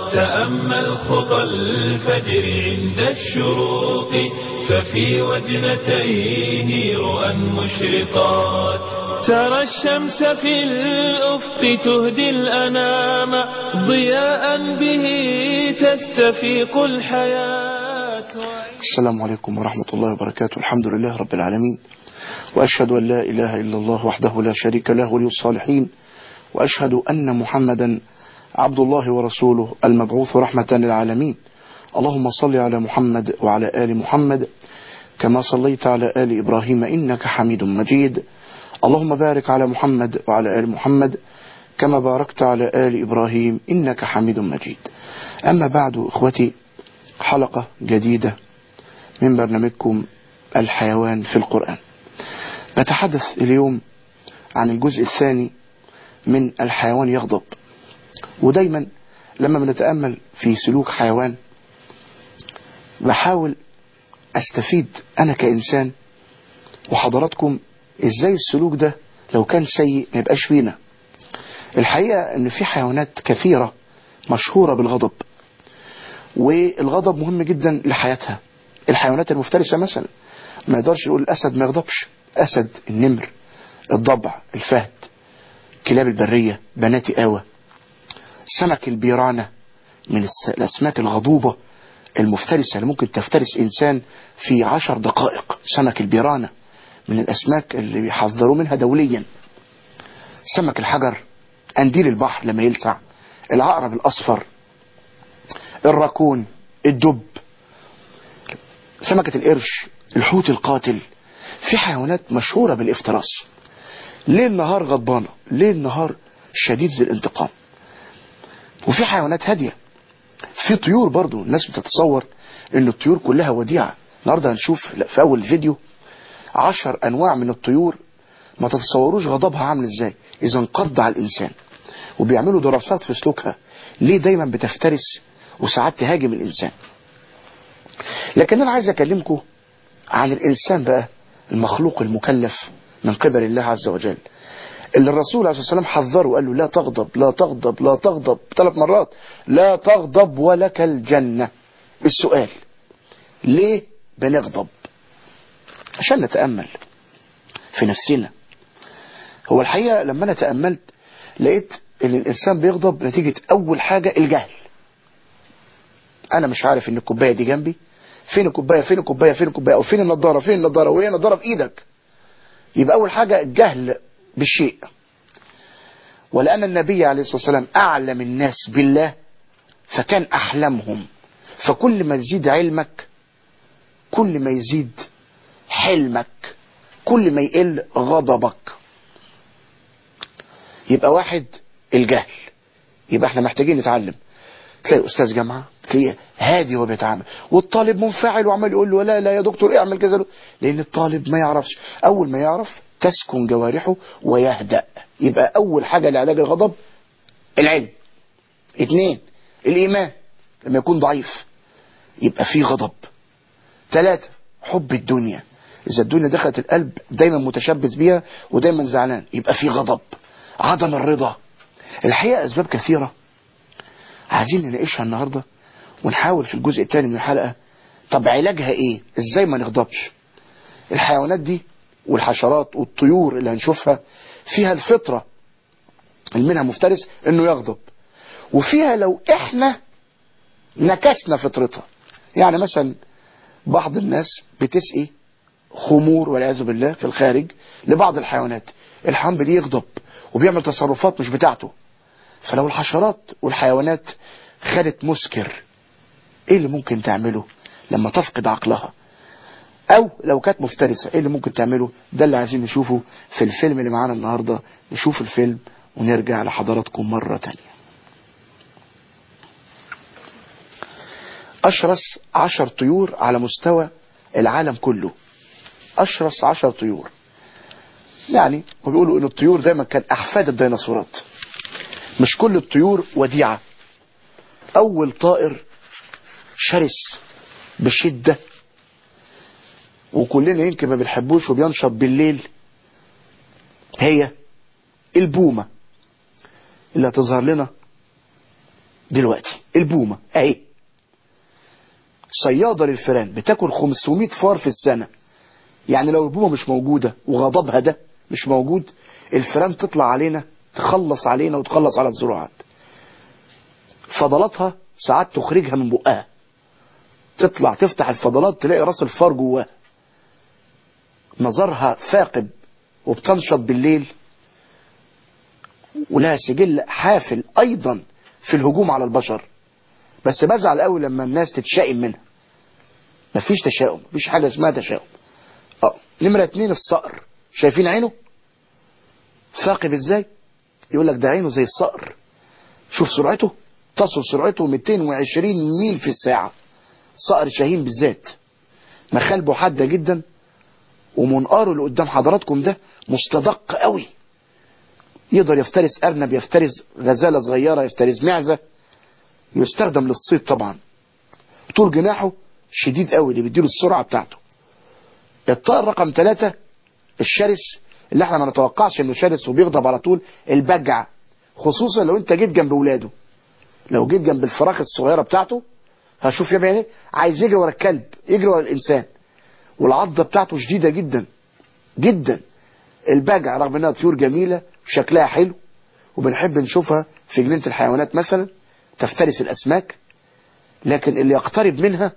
تأمل خطى الفجر عند الشروق ففي وجنتيه رؤى مشرقات ترى الشمس في الأفق تهدي الأنام ضياء به تستفيق الحياة السلام عليكم ورحمة الله وبركاته الحمد لله رب العالمين وأشهد أن لا إله إلا الله وحده لا شريك له ولي الصالحين وأشهد أن محمدا عبد الله ورسوله المبعوث رحمة للعالمين اللهم صل على محمد وعلى آل محمد كما صليت على آل إبراهيم إنك حميد مجيد اللهم بارك على محمد وعلى آل محمد كما باركت على آل إبراهيم إنك حميد مجيد أما بعد إخوتي حلقة جديدة من برنامجكم الحيوان في القرآن نتحدث اليوم عن الجزء الثاني من الحيوان يغضب ودايما لما بنتأمل في سلوك حيوان بحاول استفيد انا كإنسان وحضراتكم ازاي السلوك ده لو كان سيء ما يبقاش فينا الحقيقة ان في حيوانات كثيرة مشهورة بالغضب والغضب مهم جدا لحياتها الحيوانات المفترسة مثلا ما يقدرش يقول الاسد ما يغضبش اسد النمر الضبع الفهد كلاب البرية بنات قاوة سمك البيرانة من الأسماك الغضوبة المفترسة اللي ممكن تفترس إنسان في عشر دقائق سمك البيرانة من الأسماك اللي بيحذروا منها دوليا سمك الحجر قنديل البحر لما يلسع العقرب الأصفر الراكون الدب سمكة القرش الحوت القاتل في حيوانات مشهورة بالافتراس ليل نهار غضبانة ليل نهار شديد الانتقام وفي حيوانات هادية في طيور برضو الناس بتتصور ان الطيور كلها وديعة النهاردة هنشوف في اول فيديو عشر انواع من الطيور ما تتصوروش غضبها عامل ازاي اذا انقض على الانسان وبيعملوا دراسات في سلوكها ليه دايما بتفترس وساعات تهاجم الانسان لكن انا عايز اكلمكم عن الانسان بقى المخلوق المكلف من قبل الله عز وجل اللي الرسول عليه الصلاة والسلام حذره وقال له لا تغضب لا تغضب لا تغضب ثلاث مرات لا تغضب ولك الجنة السؤال ليه بنغضب عشان نتأمل في نفسنا هو الحقيقة لما أنا تأملت لقيت ان الإنسان بيغضب نتيجة أول حاجة الجهل أنا مش عارف إن الكوباية دي جنبي فين الكوباية فين الكوباية فين الكوباية أو فين النضارة فين النضارة وهي النضارة في إيدك يبقى أول حاجة الجهل بالشيء ولأن النبي عليه الصلاة والسلام أعلم الناس بالله فكان أحلمهم فكل ما يزيد علمك كل ما يزيد حلمك كل ما يقل غضبك يبقى واحد الجهل يبقى احنا محتاجين نتعلم تلاقي أستاذ جامعة تلاقيه هادي وهو بيتعامل والطالب منفعل وعمال يقول له لا لا يا دكتور اعمل كذا لأن الطالب ما يعرفش أول ما يعرف تسكن جوارحه ويهدأ يبقى أول حاجة لعلاج الغضب العلم اثنين الإيمان لما يكون ضعيف يبقى فيه غضب ثلاثة حب الدنيا إذا الدنيا دخلت القلب دايما متشبث بيها ودايما زعلان يبقى فيه غضب عدم الرضا الحقيقة أسباب كثيرة عايزين نناقشها النهاردة ونحاول في الجزء الثاني من الحلقة طب علاجها ايه ازاي ما نغضبش الحيوانات دي والحشرات والطيور اللي هنشوفها فيها الفطرة اللي منها مفترس انه يغضب وفيها لو احنا نكسنا فطرتها يعني مثلا بعض الناس بتسقي خمور والعياذ بالله في الخارج لبعض الحيوانات الحيوان بدي يغضب وبيعمل تصرفات مش بتاعته فلو الحشرات والحيوانات خدت مسكر ايه اللي ممكن تعمله لما تفقد عقلها او لو كانت مفترسة ايه اللي ممكن تعمله ده اللي عايزين نشوفه في الفيلم اللي معانا النهاردة نشوف الفيلم ونرجع لحضراتكم مرة تانية اشرس عشر طيور على مستوى العالم كله اشرس عشر طيور يعني وبيقولوا ان الطيور دايما كان احفاد الديناصورات مش كل الطيور وديعة اول طائر شرس بشدة وكلنا يمكن ما بنحبوش وبينشط بالليل هي البومة اللي هتظهر لنا دلوقتي البومة اهي صيادة للفئران بتاكل 500 فار في السنة يعني لو البومة مش موجودة وغضبها ده مش موجود الفئران تطلع علينا تخلص علينا وتخلص على الزراعات فضلاتها ساعات تخرجها من بقها تطلع تفتح الفضلات تلاقي راس الفار جواه نظرها ثاقب وبتنشط بالليل ولها سجل حافل ايضا في الهجوم على البشر بس بزعل قوي لما الناس تتشائم منها مفيش تشاؤم مفيش حاجه اسمها تشاؤم اه نمره اتنين الصقر شايفين عينه ثاقب ازاي يقول لك ده عينه زي الصقر شوف سرعته تصل سرعته 220 ميل في الساعه صقر شاهين بالذات مخالبه حاده جدا ومنقاره اللي قدام حضراتكم ده مستدق قوي يقدر يفترس ارنب يفترس غزاله صغيره يفترس معزه يستخدم للصيد طبعا طول جناحه شديد قوي اللي بيديله السرعه بتاعته الطائر رقم ثلاثة الشرس اللي احنا ما نتوقعش انه شرس وبيغضب على طول البجع خصوصا لو انت جيت جنب ولاده لو جيت جنب الفراخ الصغيره بتاعته هشوف يا ابني عايز يجري ورا الكلب يجري ورا الانسان والعضه بتاعته شديده جدا جدا البجع رغم انها طيور جميله وشكلها حلو وبنحب نشوفها في جنينه الحيوانات مثلا تفترس الاسماك لكن اللي يقترب منها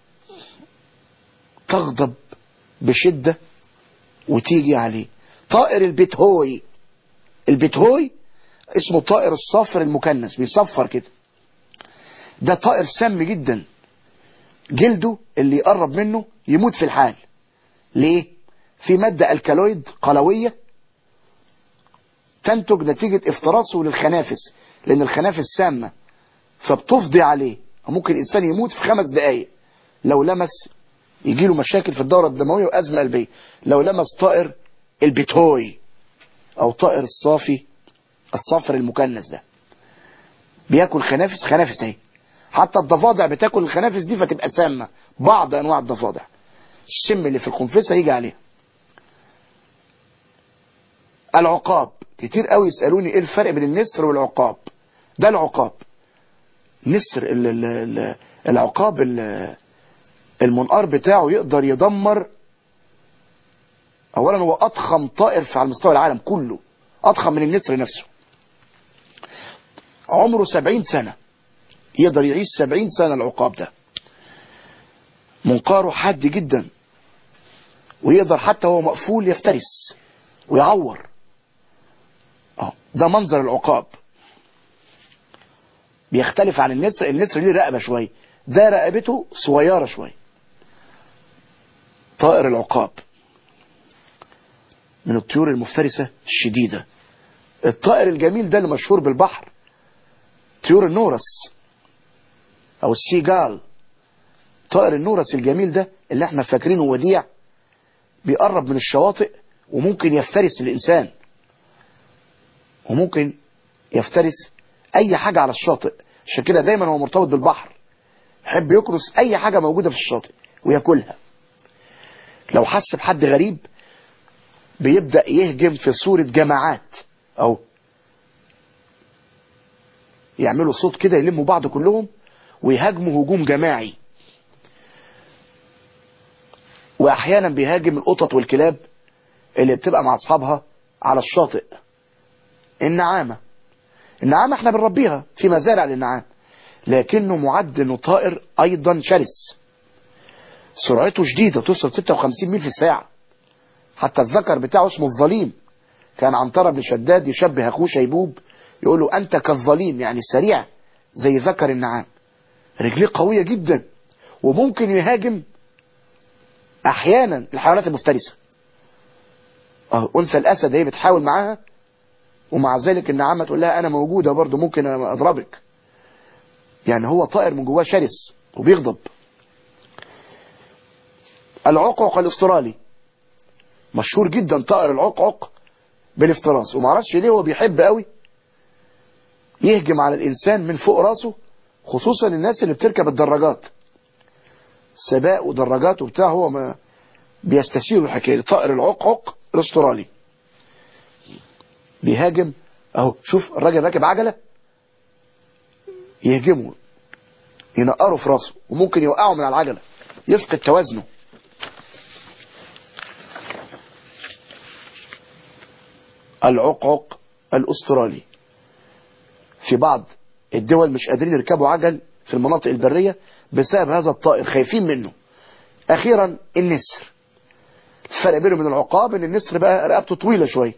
تغضب بشده وتيجي عليه طائر البتهوي البتهوي اسمه طائر الصفر المكنس بيصفر كده ده طائر سام جدا جلده اللي يقرب منه يموت في الحال ليه في مادة الكالويد قلوية تنتج نتيجة افتراسه للخنافس لان الخنافس سامة فبتفضي عليه ممكن الانسان يموت في خمس دقايق لو لمس يجيله مشاكل في الدورة الدموية وازمة قلبية لو لمس طائر البتهوي او طائر الصافي الصفر المكنس ده بياكل خنافس خنافس اهي حتى الضفادع بتاكل الخنافس دي فتبقى سامه بعض انواع الضفادع السم اللي في القنفسه يجي عليها العقاب كتير قوي يسالوني ايه الفرق بين النسر والعقاب ده العقاب نسر ال ال ال العقاب ال المنقار بتاعه يقدر يدمر اولا هو اضخم طائر في على مستوى العالم كله اضخم من النسر نفسه عمره سبعين سنة يقدر يعيش سبعين سنة العقاب ده منقاره حاد جدا ويقدر حتى وهو مقفول يفترس ويعور اه ده منظر العقاب بيختلف عن النسر النسر ليه رقبة شوية ده رقبته صغيرة شوية طائر العقاب من الطيور المفترسة الشديدة الطائر الجميل ده اللي مشهور بالبحر طيور النورس او السيجال طائر النورس الجميل ده اللي احنا فاكرينه وديع بيقرب من الشواطئ وممكن يفترس الانسان وممكن يفترس اي حاجة على الشاطئ عشان كده دايما هو مرتبط بالبحر يحب يكرس اي حاجة موجودة في الشاطئ وياكلها لو حس بحد غريب بيبدأ يهجم في صورة جماعات او يعملوا صوت كده يلموا بعض كلهم ويهاجموا هجوم جماعي واحيانا بيهاجم القطط والكلاب اللي بتبقى مع اصحابها على الشاطئ النعامة النعامة احنا بنربيها في مزارع للنعام لكنه معد انه طائر ايضا شرس سرعته شديدة توصل 56 ميل في الساعة حتى الذكر بتاعه اسمه الظليم كان عنترة بن شداد يشبه اخوه شيبوب يقول له انت كالظليم يعني سريع زي ذكر النعام رجليه قوية جدا وممكن يهاجم احيانا الحيوانات المفترسة اه انثى الاسد هي بتحاول معاها ومع ذلك النعامة تقول لها انا موجودة برضو ممكن اضربك يعني هو طائر من جواه شرس وبيغضب العقعق الاسترالي مشهور جدا طائر العقعق بالافتراس ومعرفش ليه هو بيحب قوي يهجم على الانسان من فوق راسه خصوصا الناس اللي بتركب الدراجات سباق ودراجات وبتاع هو ما بيستشير الحكايه طائر العقعق الاسترالي بيهاجم اهو شوف الراجل راكب عجله يهجمه ينقره في راسه وممكن يوقعه من على العجلة يفقد توازنه العقعق الأسترالي في بعض الدول مش قادرين يركبوا عجل في المناطق البرية بسبب هذا الطائر خايفين منه أخيرا النسر الفرق بينه من العقاب ان النسر بقى رقبته طويلة شوية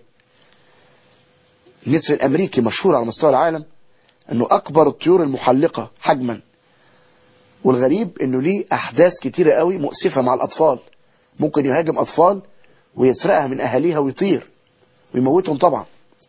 النسر الأمريكي مشهور على مستوى العالم انه أكبر الطيور المحلقة حجما والغريب انه ليه أحداث كتيرة قوي مؤسفة مع الأطفال ممكن يهاجم أطفال ويسرقها من أهاليها ويطير ويموتهم طبعا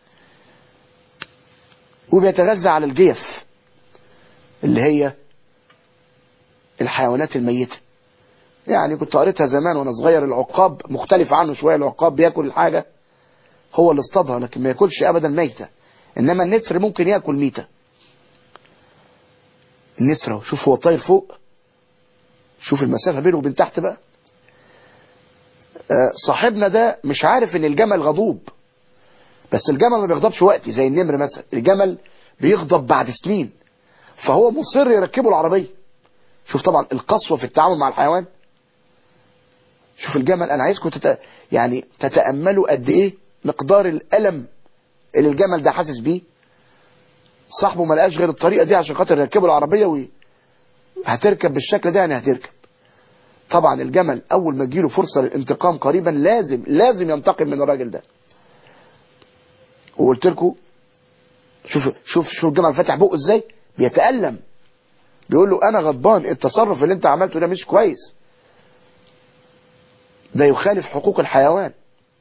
وبيتغذى على الجيف اللي هي الحيوانات الميتة يعني كنت قريتها زمان وانا صغير العقاب مختلف عنه شوية العقاب بياكل الحاجة هو اللي اصطادها لكن ما ياكلش ابدا ميتة انما النسر ممكن ياكل ميتة النسر اهو شوف هو طاير فوق شوف المسافة بينه وبين تحت بقى آه صاحبنا ده مش عارف ان الجمل غضوب بس الجمل ما بيغضبش وقتي زي النمر مثلا الجمل بيغضب بعد سنين فهو مصر يركبه العربية شوف طبعا القسوة في التعامل مع الحيوان شوف الجمل انا عايزكم تت... يعني تتأملوا قد ايه مقدار الألم اللي الجمل ده حاسس بيه صاحبه ما لقاش غير الطريقة دي عشان خاطر يركبه العربية و... هتركب بالشكل ده يعني هتركب طبعا الجمل اول ما تجيله فرصة للانتقام قريبا لازم لازم ينتقم من الراجل ده وقلت لكم شوف شوف شوف الجمل فاتح بقه ازاي بيتألم بيقول له انا غضبان التصرف اللي انت عملته ده مش كويس ده يخالف حقوق الحيوان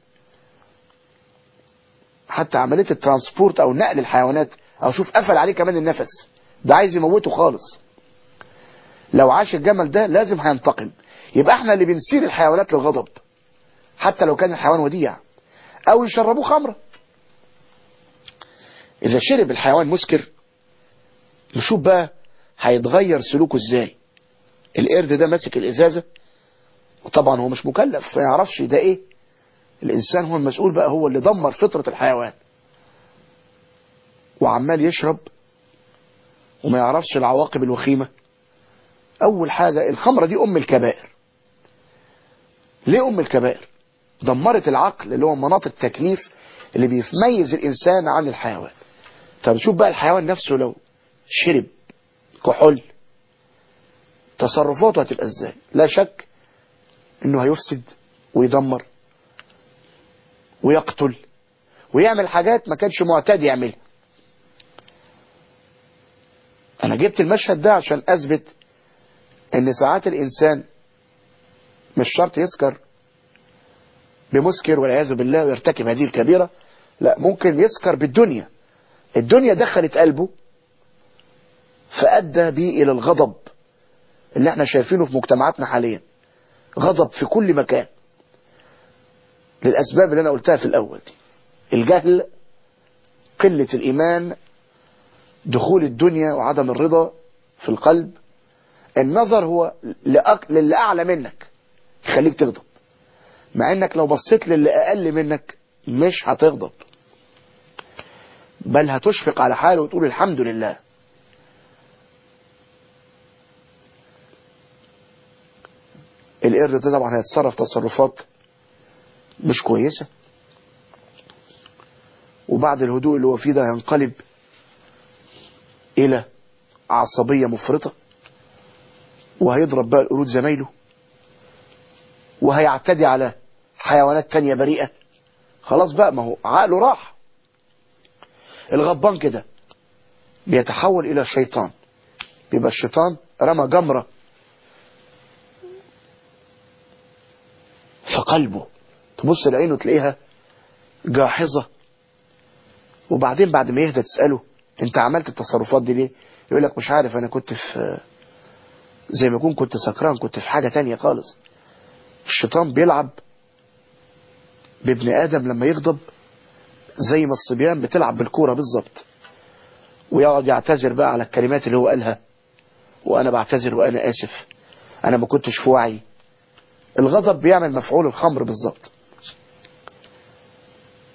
حتى عملية الترانسبورت او نقل الحيوانات او شوف قفل عليه كمان النفس ده عايز يموته خالص لو عاش الجمل ده لازم هينتقم يبقى احنا اللي بنسير الحيوانات للغضب حتى لو كان الحيوان وديع او يشربوه خمره اذا شرب الحيوان مسكر نشوف بقى هيتغير سلوكه ازاي القرد ده ماسك الازازة وطبعا هو مش مكلف ما يعرفش ده ايه الانسان هو المسؤول بقى هو اللي دمر فطرة الحيوان وعمال يشرب وما يعرفش العواقب الوخيمة اول حاجة الخمرة دي ام الكبائر ليه ام الكبائر دمرت العقل اللي هو مناط التكليف اللي بيميز الانسان عن الحيوان طب شوف بقى الحيوان نفسه لو شرب كحول تصرفاته هتبقى ازاي لا شك انه هيفسد ويدمر ويقتل ويعمل حاجات ما كانش معتاد يعملها انا جبت المشهد ده عشان اثبت ان ساعات الانسان مش شرط يسكر بمسكر والعياذ بالله ويرتكب هذه الكبيرة لا ممكن يسكر بالدنيا الدنيا دخلت قلبه فأدى بيه إلى الغضب اللي احنا شايفينه في مجتمعاتنا حاليا غضب في كل مكان للأسباب اللي أنا قلتها في الأول دي الجهل قلة الإيمان دخول الدنيا وعدم الرضا في القلب النظر هو للي أعلى منك يخليك تغضب مع انك لو بصيت للي اقل منك مش هتغضب بل هتشفق على حاله وتقول الحمد لله القرد ده طبعا هيتصرف تصرفات مش كويسة وبعد الهدوء اللي هو فيه ده هينقلب الى عصبية مفرطة وهيضرب بقى القرود زمايله وهيعتدي على حيوانات تانية بريئة خلاص بقى ما هو عقله راح الغضبان كده بيتحول الى شيطان بيبقى الشيطان رمى جمرة في قلبه تبص لعينه تلاقيها جاحظة وبعدين بعد ما يهدى تسأله انت عملت التصرفات دي ليه يقول لك مش عارف انا كنت في زي ما اكون كنت سكران كنت في حاجة تانية خالص الشيطان بيلعب بابن آدم لما يغضب زي ما الصبيان بتلعب بالكورة بالظبط ويقعد يعتذر بقى على الكلمات اللي هو قالها وأنا بعتذر وأنا آسف أنا ما كنتش في وعي الغضب بيعمل مفعول الخمر بالظبط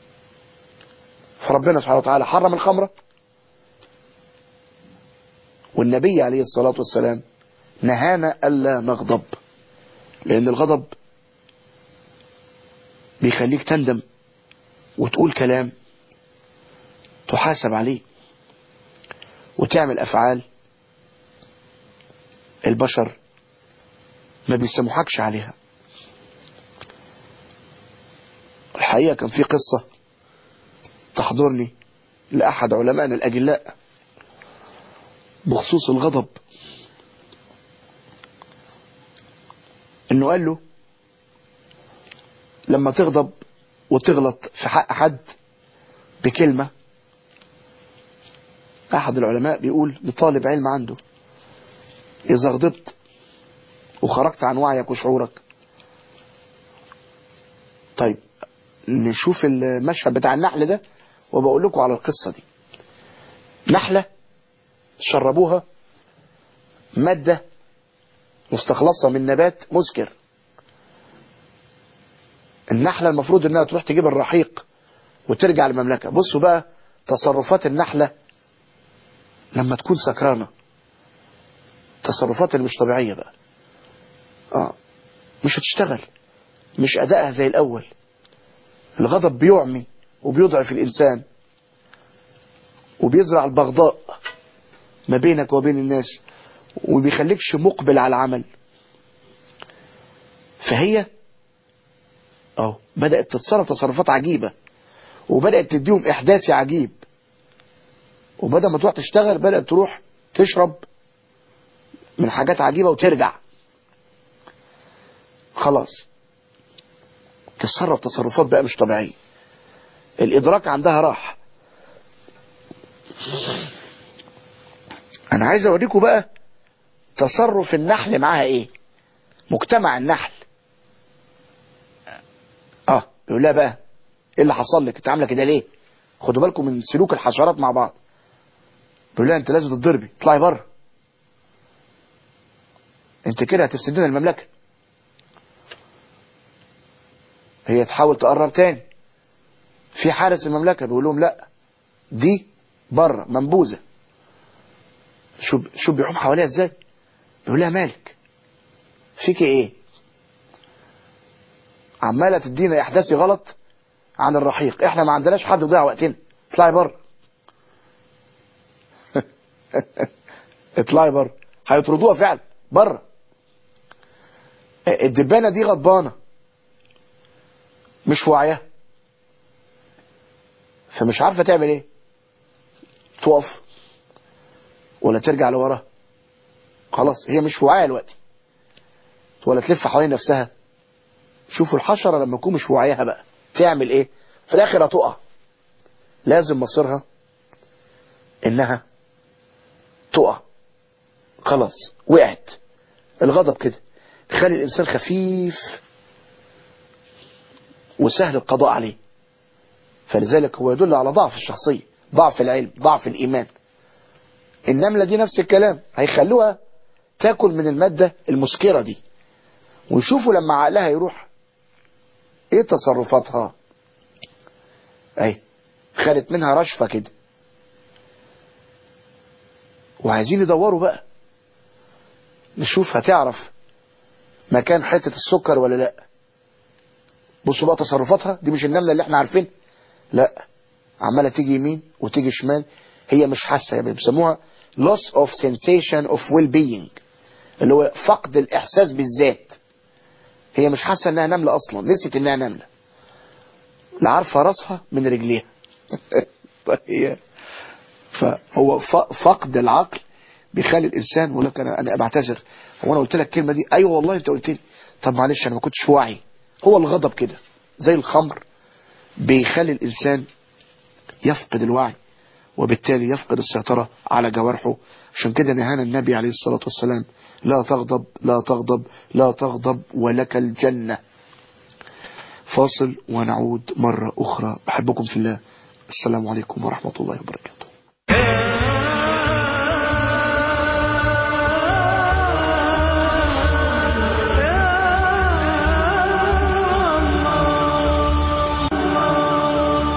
فربنا سبحانه وتعالى حرم الخمرة والنبي عليه الصلاة والسلام نهانا ألا نغضب لأن الغضب بيخليك تندم وتقول كلام تحاسب عليه وتعمل أفعال البشر ما بيسمحكش عليها الحقيقة كان في قصة تحضرني لأحد علمائنا الأجلاء بخصوص الغضب انه قال له لما تغضب وتغلط في حق حد بكلمة احد العلماء بيقول لطالب علم عنده اذا غضبت وخرجت عن وعيك وشعورك طيب نشوف المشهد بتاع النحل ده وبقول لكم على القصة دي نحلة شربوها مادة مستخلصة من نبات مسكر النحلة المفروض انها تروح تجيب الرحيق وترجع المملكة بصوا بقى تصرفات النحلة لما تكون سكرانة تصرفات اللي مش طبيعية بقى اه مش هتشتغل مش ادائها زي الاول الغضب بيعمي وبيضعف الانسان وبيزرع البغضاء ما بينك وبين الناس وبيخليكش مقبل على العمل فهي اه بدأت تتصرف تصرفات عجيبة وبدأت تديهم إحداثي عجيب وبدأ ما تروح تشتغل بدأت تروح تشرب من حاجات عجيبة وترجع خلاص تتصرف تصرفات بقى مش طبيعية الإدراك عندها راح أنا عايز أوريكم بقى تصرف النحل معاها إيه مجتمع النحل اه بيقول لها بقى ايه اللي حصل لك انت عامله كده ليه خدوا بالكم من سلوك الحشرات مع بعض بيقول لها انت لازم تتضربي اطلعي بره انت كده هتفسدنا المملكه هي تحاول تقرب تاني في حارس المملكه بيقول لهم لا دي بره منبوذه شو شو بيعوم حواليها ازاي بيقول لها مالك فيك ايه عماله تدينا احداثي غلط عن الرحيق احنا ما عندناش حد يضيع وقتنا اطلعي بره اطلعي بره هيطردوها فعلا بره الدبانه دي غضبانه مش واعيه فمش عارفه تعمل ايه تقف ولا ترجع لورا خلاص هي مش واعيه دلوقتي ولا تلف حوالين نفسها شوفوا الحشرة لما تكون مش واعيها بقى تعمل ايه في الاخر هتقع لازم مصيرها انها تقع خلاص وقعت الغضب كده خلي الانسان خفيف وسهل القضاء عليه فلذلك هو يدل على ضعف الشخصية ضعف العلم ضعف الإيمان النملة دي نفس الكلام هيخلوها تاكل من المادة المسكرة دي ويشوفوا لما عقلها يروح ايه تصرفاتها اي خدت منها رشفة كده وعايزين يدوروا بقى نشوف هتعرف مكان حتة السكر ولا لا بصوا بقى تصرفاتها دي مش النملة اللي احنا عارفين لا عمالة تيجي يمين وتيجي شمال هي مش حاسة يعني بيسموها loss of sensation of well-being اللي هو فقد الإحساس بالذات هي مش حاسة انها نملة اصلا نسيت انها نملة لا عارفة راسها من رجليها هي فهو فقد العقل بيخلي الانسان يقول لك انا انا بعتذر هو انا قلت لك الكلمه دي ايوه والله انت قلت لي طب معلش انا ما كنتش واعي هو الغضب كده زي الخمر بيخلي الانسان يفقد الوعي وبالتالي يفقد السيطرة على جوارحه عشان كده نهانا النبي عليه الصلاة والسلام لا تغضب لا تغضب لا تغضب ولك الجنة فاصل ونعود مرة أخرى أحبكم في الله السلام عليكم ورحمة الله وبركاته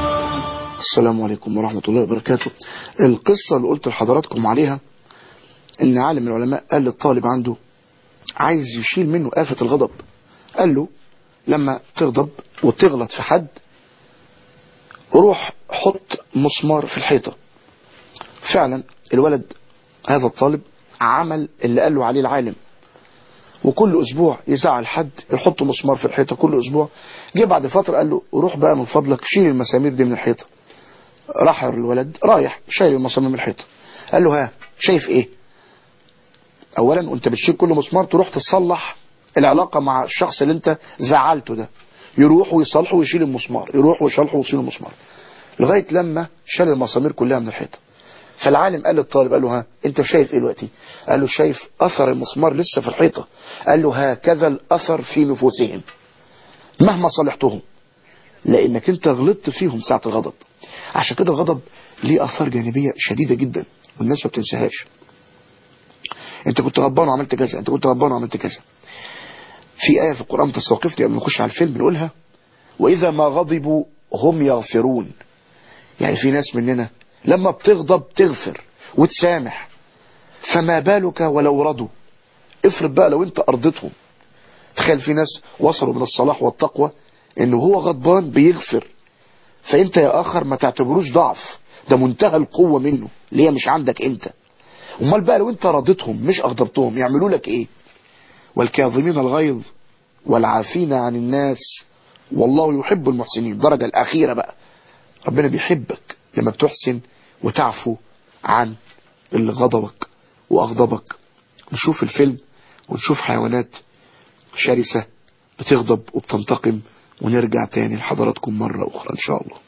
السلام عليكم ورحمة الله وبركاته القصة اللي قلت لحضراتكم عليها ان عالم من العلماء قال للطالب عنده عايز يشيل منه آفة الغضب قال له لما تغضب وتغلط في حد روح حط مسمار في الحيطة فعلا الولد هذا الطالب عمل اللي قال له عليه العالم وكل اسبوع يزعل حد يحط مسمار في الحيطة كل اسبوع جه بعد فترة قال له روح بقى من فضلك شيل المسامير دي من الحيطة راح الولد رايح شايل المسامير من الحيطة قال له ها شايف ايه اولا وانت بتشيل كل مسمار تروح تصلح العلاقة مع الشخص اللي انت زعلته ده يروح ويصلحه ويشيل المسمار يروح ويصلحه ويشيل المسمار لغاية لما شال المسامير كلها من الحيطة فالعالم قال للطالب قال له ها انت شايف ايه دلوقتي قال له شايف اثر المسمار لسه في الحيطة قال له هكذا الاثر في نفوسهم مهما صلحتهم لانك انت غلطت فيهم ساعة الغضب عشان كده الغضب ليه اثار جانبية شديدة جدا والناس ما بتنساهاش انت كنت غضبان وعملت كذا انت كنت غضبان وعملت كذا في آية في القرآن تستوقفتني قبل ما نخش على الفيلم نقولها وإذا ما غضبوا هم يغفرون يعني في ناس مننا لما بتغضب تغفر وتسامح فما بالك ولو رضوا افرض بقى لو انت ارضتهم تخيل في ناس وصلوا من الصلاح والتقوى انه هو غضبان بيغفر فانت يا اخر ما تعتبروش ضعف ده منتهى القوة منه اللي هي مش عندك انت امال بقى لو انت رضيتهم مش اغضبتهم يعملوا لك ايه والكاظمين الغيظ والعافين عن الناس والله يحب المحسنين الدرجة الأخيرة بقى ربنا بيحبك لما بتحسن وتعفو عن اللي غضبك وأغضبك نشوف الفيلم ونشوف حيوانات شرسة بتغضب وبتنتقم ونرجع تاني لحضراتكم مرة أخرى إن شاء الله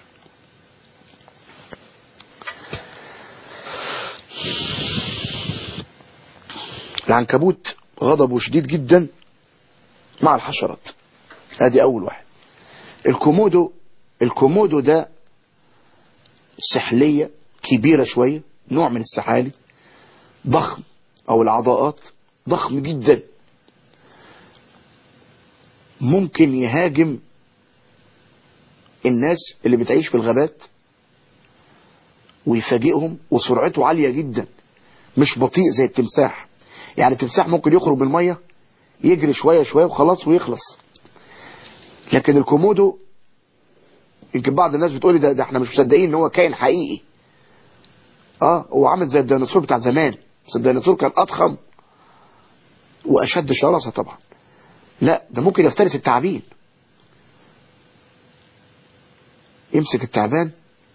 العنكبوت غضبه شديد جدا مع الحشرات ادي اول واحد الكومودو الكومودو ده سحلية كبيرة شوية نوع من السحالي ضخم او العضاءات ضخم جدا ممكن يهاجم الناس اللي بتعيش في الغابات ويفاجئهم وسرعته عالية جدا مش بطيء زي التمساح يعني التمساح ممكن يخرج من المية يجري شوية شوية وخلاص ويخلص لكن الكومودو يمكن بعض الناس بتقولي ده, ده احنا مش مصدقين ان هو كائن حقيقي اه هو عامل زي الديناصور بتاع زمان بس الديناصور كان اضخم واشد شراسة طبعا لا ده ممكن يفترس التعابين يمسك التعبان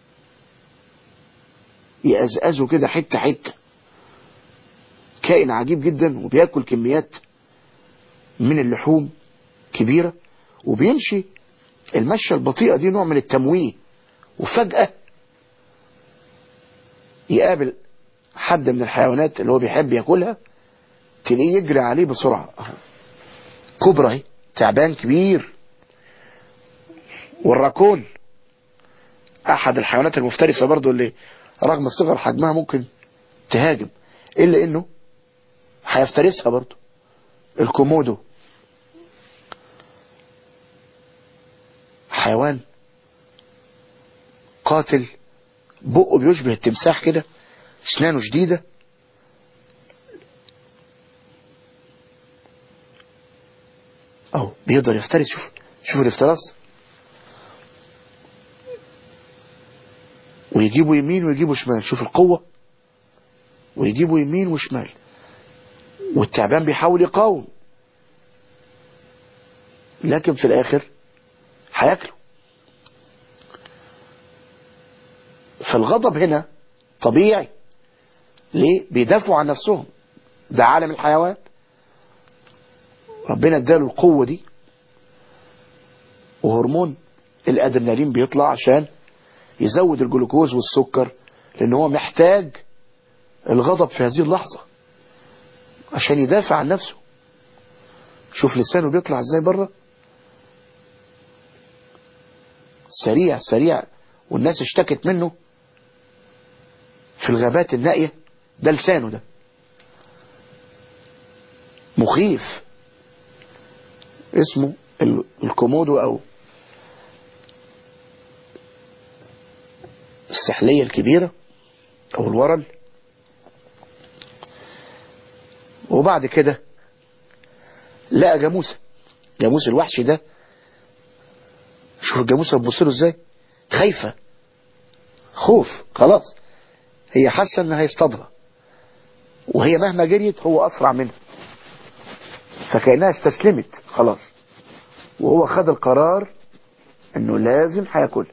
يأزأزه كده حتة حتة كائن عجيب جدا وبياكل كميات من اللحوم كبيرة وبيمشي المشة البطيئة دي نوع من التمويه وفجأة يقابل حد من الحيوانات اللي هو بيحب ياكلها تلاقيه يجري عليه بسرعة كبرى اهي تعبان كبير والراكون احد الحيوانات المفترسة برضو اللي رغم صغر حجمها ممكن تهاجم الا انه هيفترسها برضو الكومودو حيوان قاتل بقه بيشبه التمساح كده اسنانه شديدة اهو بيقدر يفترس شوف شوف الافتراس ويجيبوا يمين ويجيبوا شمال شوف القوة ويجيبوا يمين وشمال والتعبان بيحاول يقاوم لكن في الاخر هياكله فالغضب هنا طبيعي ليه بيدافعوا عن نفسهم ده عالم الحيوان ربنا اداله القوة دي وهرمون الادرينالين بيطلع عشان يزود الجلوكوز والسكر لان هو محتاج الغضب في هذه اللحظة عشان يدافع عن نفسه شوف لسانه بيطلع ازاي بره سريع سريع والناس اشتكت منه في الغابات النائية ده لسانه ده مخيف اسمه الكومودو او السحلية الكبيرة او الورل وبعد كده لقى جاموسة جاموس الوحش ده شوف الجاموسة بتبص له ازاي خايفة خوف خلاص هي حاسة ان هيصطادها وهي مهما جريت هو اسرع منها فكأنها استسلمت خلاص وهو خد القرار انه لازم هياكلها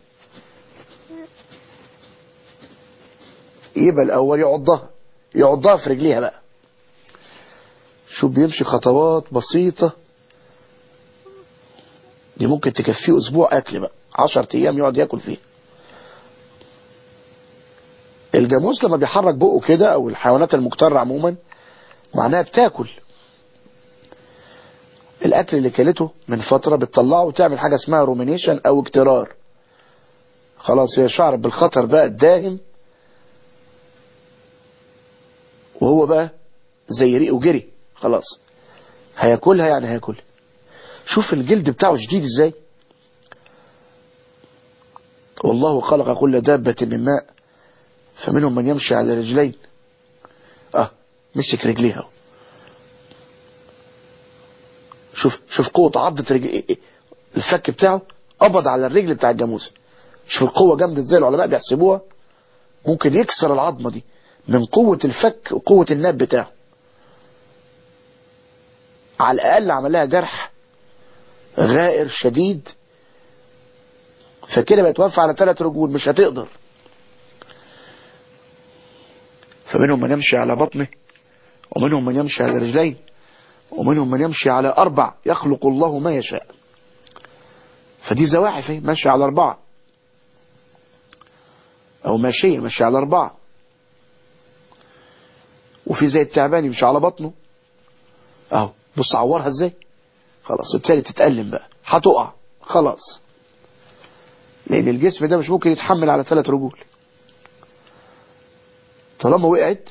يبقى الاول يعضها يعضها في رجليها بقى شوف بيمشي خطوات بسيطة دي ممكن تكفيه اسبوع اكل بقى عشر ايام يقعد ياكل فيه الجاموس لما بيحرك بقه كده او الحيوانات المكترة عموما معناها بتاكل الاكل اللي كلته من فترة بتطلعه وتعمل حاجة اسمها رومينيشن او اكترار خلاص هي شعر بالخطر بقى الداهم وهو بقى زي ريق وجري خلاص هياكلها يعني هياكلها شوف الجلد بتاعه شديد ازاي والله خلق كل دابة من ماء فمنهم من يمشي على رجلين اه مسك رجليها شوف شوف قوة عضة رجل الفك بتاعه قبض على الرجل بتاع الجاموسة شوف القوة جامدة ازاي العلماء بيحسبوها ممكن يكسر العظمة دي من قوة الفك وقوة الناب بتاعه على الأقل عمل لها جرح غائر شديد فكده بيتوفى على ثلاث رجول مش هتقدر فمنهم من يمشي على بطنه ومنهم من يمشي على رجلين ومنهم من يمشي على أربع يخلق الله ما يشاء فدي زواحف ماشي على أربعة أو ماشية ماشي على أربعة وفي زي التعبان يمشي على بطنه اهو بص عورها ازاي خلاص بالتالي تتألم بقى هتقع خلاص لان الجسم ده مش ممكن يتحمل على ثلاث رجول طالما وقعت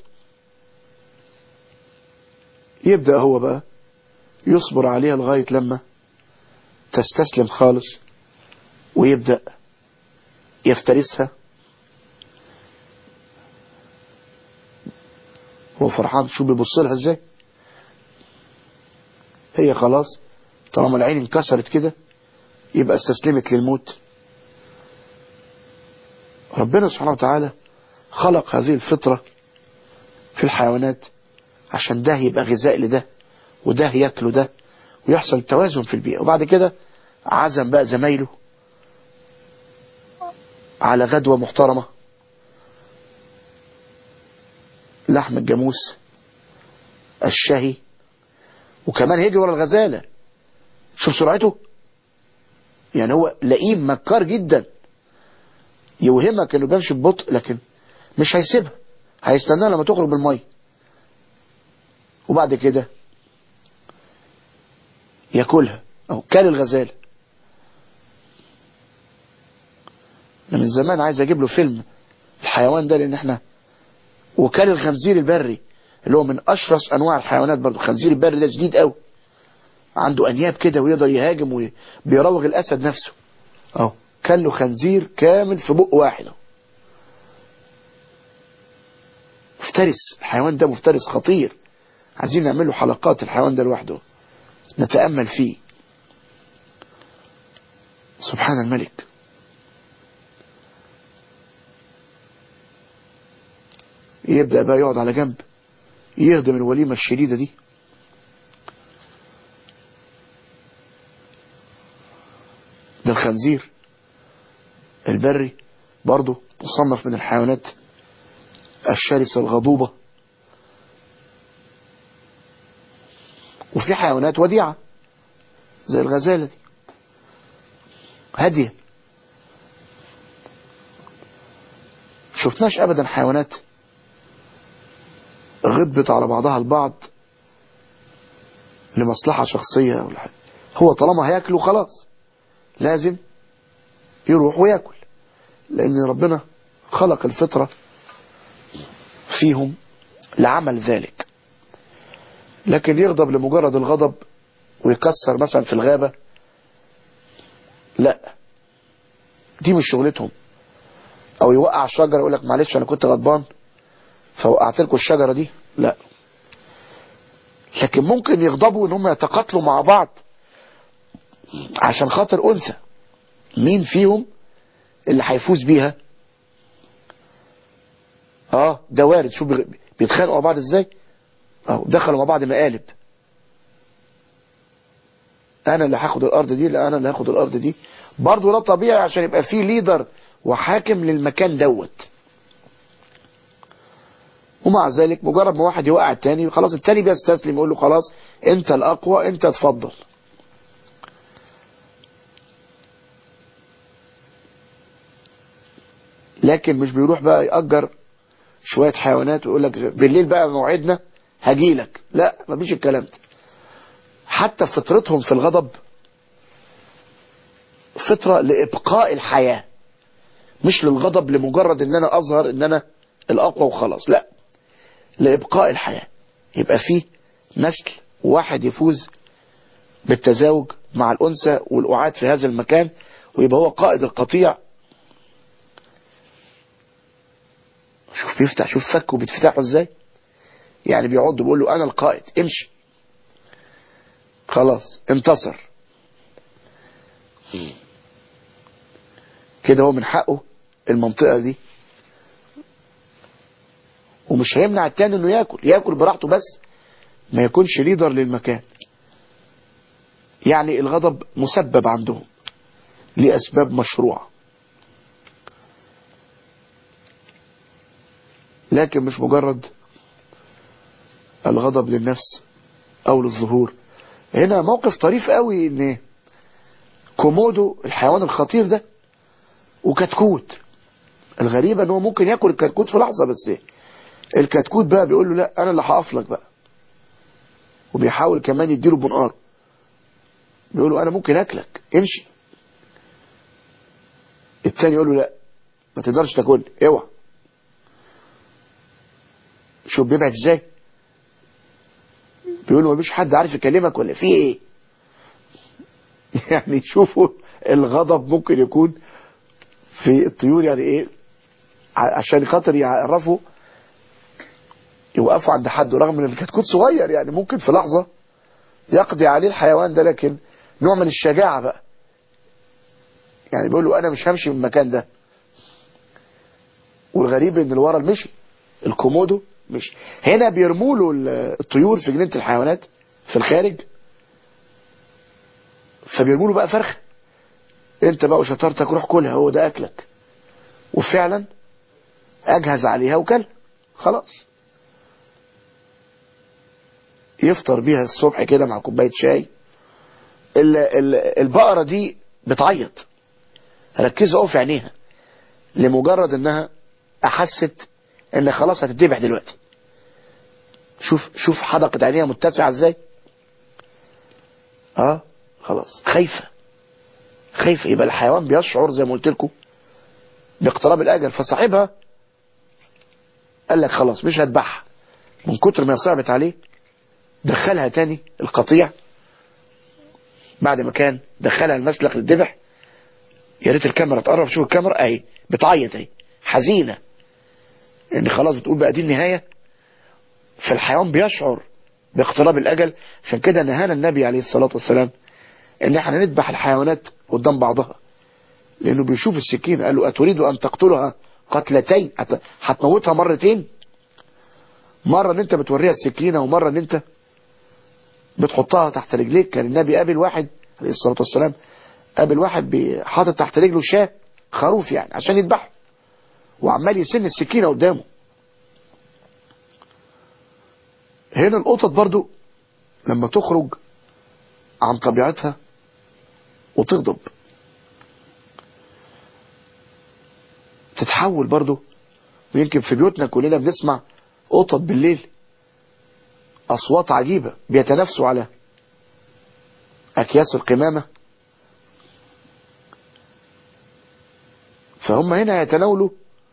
يبدأ هو بقى يصبر عليها لغاية لما تستسلم خالص ويبدأ يفترسها هو فرحان شو بيبص لها ازاي هي خلاص طالما العين انكسرت كده يبقى استسلمت للموت ربنا سبحانه وتعالى خلق هذه الفطرة في الحيوانات عشان ده يبقى غذاء لده وده ياكله ده ويحصل توازن في البيئة وبعد كده عزم بقى زمايله على غدوة محترمة لحم الجاموس الشهي وكمان هيجي ورا الغزالة شوف سرعته يعني هو لئيم مكار جدا يوهمك انه بيمشي ببطء لكن مش هيسيبها هيستناها لما تخرج من الميه وبعد كده ياكلها او كل الغزالة انا من زمان عايز اجيب له فيلم الحيوان ده لان احنا وكان الخنزير البري اللي هو من اشرس انواع الحيوانات برضه الخنزير البري ده شديد قوي عنده انياب كده ويقدر يهاجم وبيراوغ الاسد نفسه اهو كان له خنزير كامل في بق واحد مفترس الحيوان ده مفترس خطير عايزين نعمل له حلقات الحيوان ده لوحده نتأمل فيه سبحان الملك يبدأ بقى يقعد على جنب يهضم الوليمة الشديدة دي ده الخنزير البري برضه مصنف من الحيوانات الشرسة الغضوبة وفي حيوانات وديعة زي الغزالة دي هادية شفناش ابدا حيوانات غضبت على بعضها البعض لمصلحة شخصية ولا حاجة هو طالما هياكل خلاص لازم يروح وياكل لان ربنا خلق الفطرة فيهم لعمل ذلك لكن يغضب لمجرد الغضب ويكسر مثلا في الغابة لا دي مش شغلتهم او يوقع الشجرة يقول لك معلش انا كنت غضبان فوقعت لكم الشجرة دي لا لكن ممكن يغضبوا ان هم يتقاتلوا مع بعض عشان خاطر انثى مين فيهم اللي هيفوز بيها اه ده وارد شوف بيغ- بيتخانقوا مع بعض ازاي اه دخلوا مع بعض مقالب انا اللي هاخد الارض دي لا انا اللي هاخد الارض دي برضه ده طبيعي عشان يبقى فيه ليدر وحاكم للمكان دوت ومع ذلك مجرد ما واحد يوقع التاني خلاص التاني بيستسلم يقول له خلاص انت الاقوى انت اتفضل لكن مش بيروح بقى يأجر شوية حيوانات ويقول لك بالليل بقى موعدنا هجيلك لا مفيش الكلام ده حتى فطرتهم في الغضب فطرة لإبقاء الحياة مش للغضب لمجرد ان انا اظهر ان انا الاقوى وخلاص لا لإبقاء الحياة يبقى فيه نسل واحد يفوز بالتزاوج مع الأنثى والأعاد في هذا المكان ويبقى هو قائد القطيع شوف بيفتح شوف فكه بيتفتحوا ازاي يعني بيقعد بيقول له انا القائد امشي خلاص انتصر كده هو من حقه المنطقة دي ومش هيمنع التاني انه ياكل ياكل براحته بس ما يكونش ليدر للمكان يعني الغضب مسبب عندهم لأسباب مشروعة لكن مش مجرد الغضب للنفس او للظهور هنا موقف طريف قوي ان كومودو الحيوان الخطير ده وكتكوت الغريبة ان هو ممكن ياكل الكتكوت في لحظة بس الكتكوت بقى بيقول له لا انا اللي هقف لك بقى وبيحاول كمان يديله بنقار بيقول له انا ممكن اكلك امشي التاني يقول له لا ما تقدرش تاكلني اوعى شوف بيبعد ازاي بيقول له مفيش حد عارف يكلمك ولا في ايه يعني شوفوا الغضب ممكن يكون في الطيور يعني ايه ع- عشان خاطر يعرفوا يوقفوا عند حد رغم ان الكتكوت صغير يعني ممكن في لحظة يقضي عليه الحيوان ده لكن نوع من الشجاعة بقى يعني بيقول له انا مش همشي من المكان ده والغريب ان الورا مشي الكومودو مش هنا بيرموا له ال- الطيور في جنينة الحيوانات في الخارج فبيرموا له بقى فرخة انت بقى وشطارتك روح كلها هو ده اكلك وفعلا اجهز عليها وكل خلاص يفطر بيها الصبح كده مع كوباية شاي ال- ال- البقرة دي بتعيط ركزوا قوي في عينيها لمجرد انها احست ان خلاص هتتذبح دلوقتي شوف شوف حدقة عينيها متسعة ازاي اه خلاص خايفة خايفة يبقى الحيوان بيشعر زي ما قلت لكم باقتراب الاجل فصاحبها قال لك خلاص مش هذبحها من كتر ما هي صعبت عليه دخلها تاني القطيع بعد ما كان دخلها المسلخ للذبح يا ريت الكاميرا تقرب شوف الكاميرا اهي بتعيط اهي حزينه ان خلاص بتقول بقى دي النهايه فالحيوان بيشعر باقتراب الاجل عشان كده نهانا النبي عليه الصلاه والسلام ان احنا نذبح الحيوانات قدام بعضها لانه بيشوف السكينه قال له اتريد ان تقتلها قتلتين هت- هتموتها مرتين مره ان انت بتوريها السكينه ومره ان انت بتحطها تحت رجليك كان النبي قابل واحد عليه الصلاه والسلام قابل واحد بي- حاطط تحت رجله شاه خروف يعني عشان يذبحه وعمال يسن السكينه قدامه هنا القطط برضو لما تخرج عن طبيعتها وتغضب تتحول برضو ويمكن في بيوتنا كلنا بنسمع قطط بالليل أصوات عجيبة بيتنافسوا على أكياس القمامة فهم هنا يتناولوا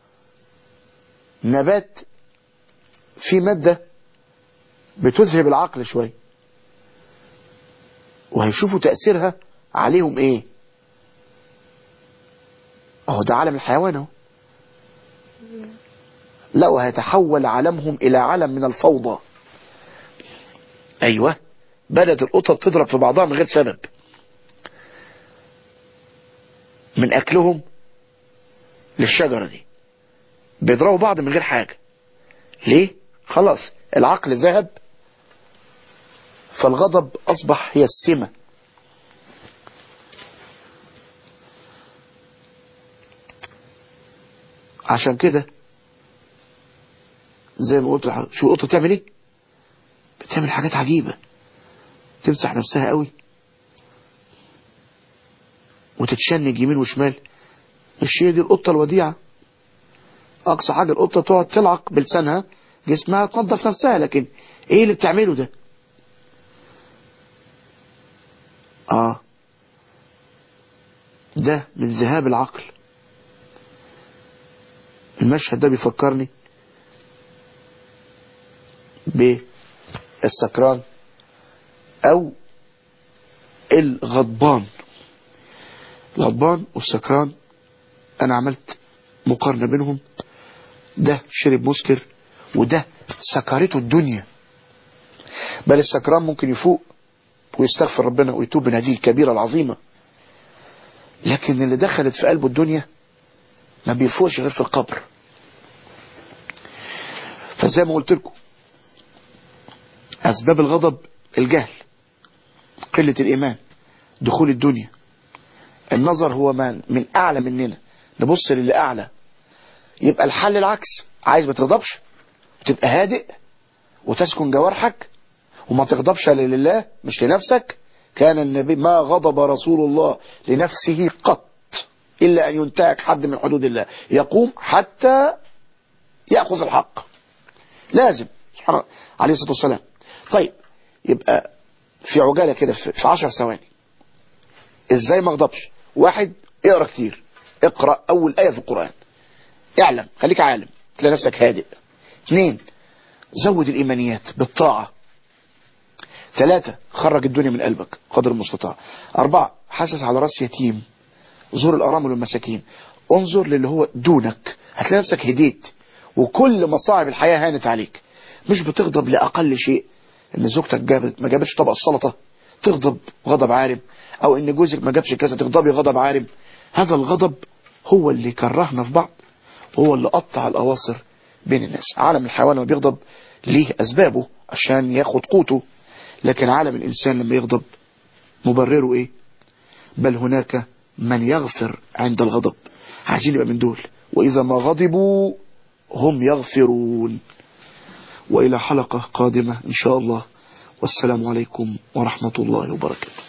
نبات فيه مادة بتذهب العقل شوية وهيشوفوا تأثيرها عليهم ايه اهو ده عالم الحيوان اهو لا وهيتحول عالمهم الى عالم من الفوضى ايوه بدأت القطط تضرب في بعضها من غير سبب من اكلهم للشجرة دي بيضربوا بعض من غير حاجة ليه خلاص العقل ذهب فالغضب اصبح هي السمة عشان كده زي ما قلت لحضرتك شو القطة بتعمل ايه بتعمل حاجات عجيبة تمسح نفسها قوي وتتشنج يمين وشمال مش هي دي القطة الوديعة اقصى حاجة القطة تقعد تلعق بلسانها جسمها تنظف نفسها لكن ايه اللي بتعمله ده اه ده من ذهاب العقل المشهد ده بيفكرني بالسكران او الغضبان الغضبان والسكران انا عملت مقارنة بينهم ده شرب مسكر وده سكرته الدنيا بل السكران ممكن يفوق ويستغفر ربنا ويتوب من هذه الكبيرة العظيمة لكن اللي دخلت في قلبه الدنيا ما بيفوقش غير في القبر فزي ما قلت لكم أسباب الغضب الجهل قلة الإيمان دخول الدنيا النظر هو من, من أعلى مننا نبص للي أعلى يبقى الحل العكس عايز ما تغضبش وتبقى هادئ وتسكن جوارحك وما تغضبش لله مش لنفسك كان النبي ما غضب رسول الله لنفسه قط إلا أن ينتهك حد من حدود الله يقوم حتى يأخذ الحق لازم سبحان عليه الصلاة والسلام طيب يبقى في عجالة كده في عشر ثواني ازاي ما اغضبش واحد اقرأ كتير اقرأ اول آية في القرآن اعلم خليك عالم تلاقي نفسك هادئ اثنين زود الإيمانيات بالطاعة ثلاثة خرج الدنيا من قلبك قدر المستطاع أربعة حسس على رأس يتيم زور الأرامل والمساكين انظر للي هو دونك هتلاقي نفسك هديت وكل مصاعب الحياة هانت عليك مش بتغضب لأقل شيء ان زوجتك جابت ما جابتش طبق السلطة تغضب غضب عارم او ان جوزك ما جابش كذا تغضبي غضب عارم هذا الغضب هو اللي كرهنا في بعض وهو اللي قطع الأواصر بين الناس عالم الحيوان لما بيغضب ليه أسبابه عشان ياخد قوته لكن عالم الإنسان لما يغضب مبرره إيه بل هناك من يغفر عند الغضب عايزين يبقى من دول وإذا ما غضبوا هم يغفرون وإلى حلقة قادمة إن شاء الله والسلام عليكم ورحمة الله وبركاته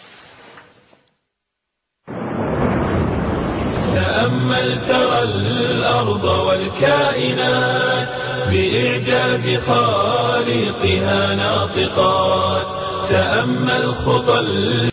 تأمل ترى الأرض والكائنات بإعجاز خالقها ناطقات تأمل خطى